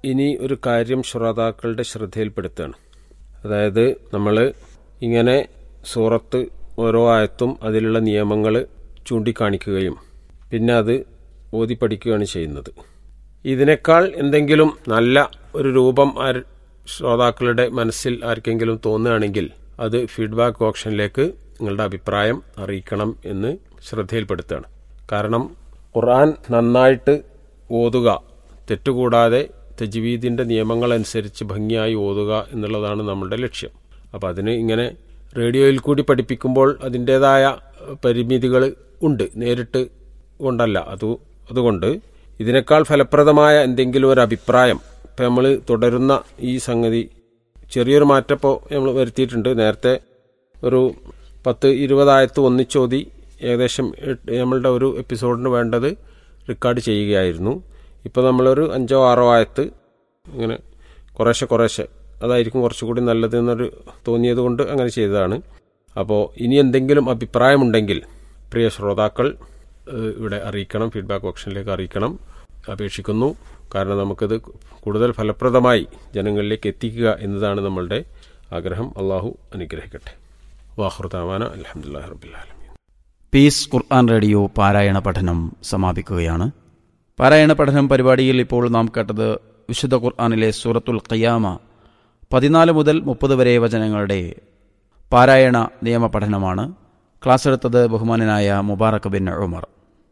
ഇനി ഒരു കാര്യം ശ്രോതാക്കളുടെ ശ്രദ്ധയിൽപ്പെടുത്തുകയാണ് അതായത് നമ്മൾ ഇങ്ങനെ സൂറത്ത് ഓരോ ആയത്തും അതിലുള്ള നിയമങ്ങൾ ചൂണ്ടിക്കാണിക്കുകയും പിന്നെ അത് ഓതി പഠിക്കുകയാണ് ചെയ്യുന്നത് ഇതിനേക്കാൾ എന്തെങ്കിലും നല്ല ഒരു രൂപം ആര് ശ്രോതാക്കളുടെ മനസ്സിൽ ആർക്കെങ്കിലും തോന്നുകയാണെങ്കിൽ അത് ഫീഡ്ബാക്ക് ഓപ്ഷനിലേക്ക് നിങ്ങളുടെ അഭിപ്രായം അറിയിക്കണം എന്ന് ശ്രദ്ധയിൽപ്പെടുത്തുകയാണ് കാരണം ഖുർആൻ നന്നായിട്ട് ഓതുക തെറ്റുകൂടാതെ തജ്വീദിൻ്റെ നിയമങ്ങളനുസരിച്ച് ഭംഗിയായി ഓതുക എന്നുള്ളതാണ് നമ്മളുടെ ലക്ഷ്യം അപ്പോൾ അതിന് ഇങ്ങനെ റേഡിയോയിൽ കൂടി പഠിപ്പിക്കുമ്പോൾ അതിൻ്റേതായ പരിമിതികൾ ഉണ്ട് നേരിട്ട് കൊണ്ടല്ല അത് അതുകൊണ്ട് ഇതിനേക്കാൾ ഫലപ്രദമായ എന്തെങ്കിലും ഒരു അഭിപ്രായം ഇപ്പം നമ്മൾ തുടരുന്ന ഈ സംഗതി ചെറിയൊരു മാറ്റപ്പോൾ നമ്മൾ വരുത്തിയിട്ടുണ്ട് നേരത്തെ ഒരു പത്ത് ഇരുപതായത്ത് ഒന്നിച്ചോതി ഏകദേശം എട്ട് നമ്മളുടെ ഒരു എപ്പിസോഡിന് വേണ്ടത് റെക്കോർഡ് ചെയ്യുകയായിരുന്നു ഇപ്പോൾ നമ്മളൊരു അഞ്ചോ ആറോ ആയത്ത് ഇങ്ങനെ കുറേശ്ശെ കുറേശ്ശെ അതായിരിക്കും കുറച്ചുകൂടി നല്ലത് എന്നൊരു തോന്നിയത് കൊണ്ട് അങ്ങനെ ചെയ്തതാണ് അപ്പോൾ ഇനി എന്തെങ്കിലും അഭിപ്രായമുണ്ടെങ്കിൽ പ്രിയ ശ്രോതാക്കൾ ഏഹ്, ഇവിടെ അറിയിക്കണം ഫീഡ്ബാക്ക് ഓപ്ഷനിലേക്ക് അറിയിക്കണം അപേക്ഷിക്കുന്നു കാരണം നമുക്കത് കൂടുതൽ ഫലപ്രദമായി ജനങ്ങളിലേക്ക് എത്തിക്കുക എന്നതാണ് നമ്മളുടെ ആഗ്രഹം അള്ളാഹു അനുഗ്രഹിക്കട്ടെ വാഹുർദാമാന അലഹമുല്ലാ റബിലാലമീൻ പീസ് ഖുർആൻ റേഡിയോ പാരായണ പഠനം സമാപിക്കുകയാണ് പാരായണ പഠനം പരിപാടിയിൽ ഇപ്പോൾ നാം കേട്ടത് വിശുദ്ധ ഖുർആനിലെ സൂറത്തുൽ ഖിയാമ പതിനാല് മുതൽ മുപ്പത് വരെ വചനങ്ങളുടെ പാരായണ നിയമ പഠനമാണ് ക്ലാസ് എടുത്തത് ബഹുമാനനായ മുബാറക് ബിൻ ഉമർ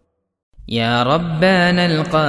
يا ربنا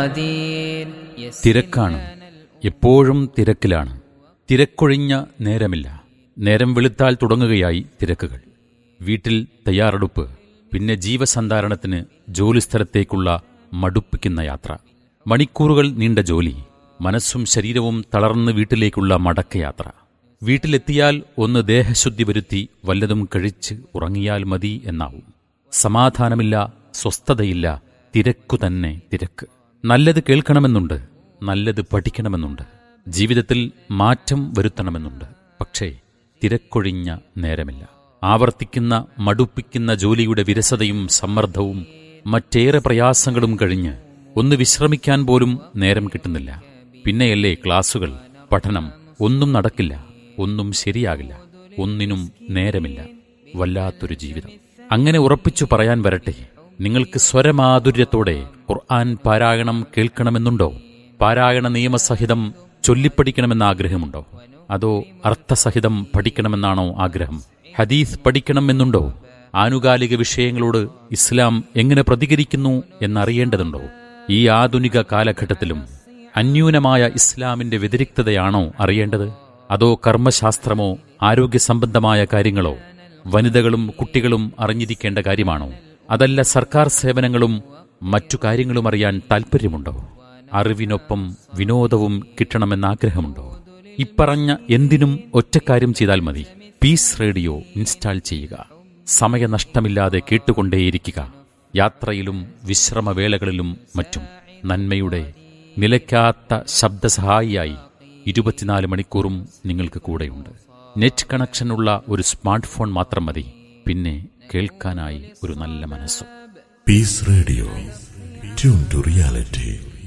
القدير തിരക്കാണ് എപ്പോഴും തിരക്കിലാണ് തിരക്കൊഴിഞ്ഞ നേരമില്ല നേരം വെളുത്താൽ തുടങ്ങുകയായി തിരക്കുകൾ വീട്ടിൽ തയ്യാറെടുപ്പ് പിന്നെ ജീവസന്ധാരണത്തിന് ജോലിസ്ഥലത്തേക്കുള്ള മടുപ്പിക്കുന്ന യാത്ര മണിക്കൂറുകൾ നീണ്ട ജോലി മനസ്സും ശരീരവും തളർന്ന് വീട്ടിലേക്കുള്ള മടക്കയാത്ര വീട്ടിലെത്തിയാൽ ഒന്ന് ദേഹശുദ്ധി വരുത്തി വല്ലതും കഴിച്ച് ഉറങ്ങിയാൽ മതി എന്നാവും സമാധാനമില്ല സ്വസ്ഥതയില്ല തിരക്കു തന്നെ തിരക്ക് നല്ലത് കേൾക്കണമെന്നുണ്ട് നല്ലത് പഠിക്കണമെന്നുണ്ട് ജീവിതത്തിൽ മാറ്റം വരുത്തണമെന്നുണ്ട് പക്ഷേ തിരക്കൊഴിഞ്ഞ നേരമില്ല ആവർത്തിക്കുന്ന മടുപ്പിക്കുന്ന ജോലിയുടെ വിരസതയും സമ്മർദ്ദവും മറ്റേറെ പ്രയാസങ്ങളും കഴിഞ്ഞ് ഒന്ന് വിശ്രമിക്കാൻ പോലും നേരം കിട്ടുന്നില്ല പിന്നെയല്ലേ ക്ലാസുകൾ പഠനം ഒന്നും നടക്കില്ല ഒന്നും ശരിയാകില്ല ഒന്നിനും നേരമില്ല വല്ലാത്തൊരു ജീവിതം അങ്ങനെ ഉറപ്പിച്ചു പറയാൻ വരട്ടെ നിങ്ങൾക്ക് സ്വരമാധുര്യത്തോടെ ഖുർആൻ പാരായണം കേൾക്കണമെന്നുണ്ടോ പാരായണ നിയമസഹിതം ചൊല്ലിപ്പഠിക്കണമെന്ന ആഗ്രഹമുണ്ടോ അതോ അർത്ഥസഹിതം പഠിക്കണമെന്നാണോ ആഗ്രഹം ഹദീസ് പഠിക്കണമെന്നുണ്ടോ ആനുകാലിക വിഷയങ്ങളോട് ഇസ്ലാം എങ്ങനെ പ്രതികരിക്കുന്നു എന്നറിയേണ്ടതുണ്ടോ ഈ ആധുനിക കാലഘട്ടത്തിലും അന്യൂനമായ ഇസ്ലാമിന്റെ വ്യതിരിക്തതയാണോ അറിയേണ്ടത് അതോ കർമ്മശാസ്ത്രമോ ആരോഗ്യ സംബന്ധമായ കാര്യങ്ങളോ വനിതകളും കുട്ടികളും അറിഞ്ഞിരിക്കേണ്ട കാര്യമാണോ അതല്ല സർക്കാർ സേവനങ്ങളും മറ്റു കാര്യങ്ങളും അറിയാൻ താൽപ്പര്യമുണ്ടോ അറിവിനൊപ്പം വിനോദവും കിട്ടണമെന്ന ആഗ്രഹമുണ്ടോ ഇപ്പറഞ്ഞ എന്തിനും ഒറ്റക്കാര്യം ചെയ്താൽ മതി പീസ് റേഡിയോ ഇൻസ്റ്റാൾ ചെയ്യുക സമയനഷ്ടമില്ലാതെ കേട്ടുകൊണ്ടേയിരിക്കുക യാത്രയിലും വിശ്രമവേളകളിലും മറ്റും നന്മയുടെ നിലയ്ക്കാത്ത ശബ്ദസഹായിയായി ഇരുപത്തിനാല് മണിക്കൂറും നിങ്ങൾക്ക് കൂടെയുണ്ട് നെറ്റ് കണക്ഷനുള്ള ഒരു സ്മാർട്ട് ഫോൺ മാത്രം മതി പിന്നെ കേൾക്കാനായി ഒരു നല്ല മനസ്സും Peace Radio. Tune to reality.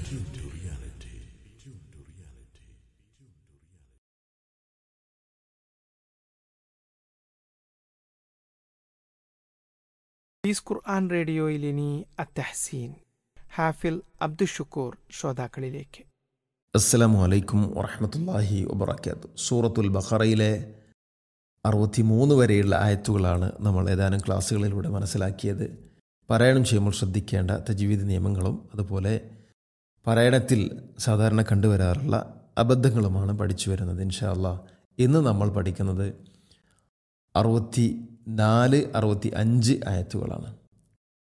Peace Quran റേഡിയോയിൽ ഇനി അത്തഹസീൻ ഹാഫിൽ അബ്ദുഷുക്കൂർ ശ്രോതാക്കളിലേക്ക് അസ്സലാമു അലൈക്കും വറഹമത്തല്ലാഹി വബർക്കാത്തു സൂറത്തുൽ ബഖറയിലെ അറുപത്തിമൂന്ന് വരെയുള്ള ആയത്തുകളാണ് നമ്മൾ ഏതാനും ക്ലാസ്സുകളിലൂടെ മനസ്സിലാക്കിയത് പാരായണം ചെയ്യുമ്പോൾ ശ്രദ്ധിക്കേണ്ട തജീവിത നിയമങ്ങളും അതുപോലെ പാരായണത്തിൽ സാധാരണ കണ്ടുവരാറുള്ള അബദ്ധങ്ങളുമാണ് പഠിച്ചു വരുന്നത് ഇൻഷാ അല്ലാ ഇന്ന് നമ്മൾ പഠിക്കുന്നത് അറുപത്തി നാല് അറുപത്തി അഞ്ച് ആയത്തുകളാണ്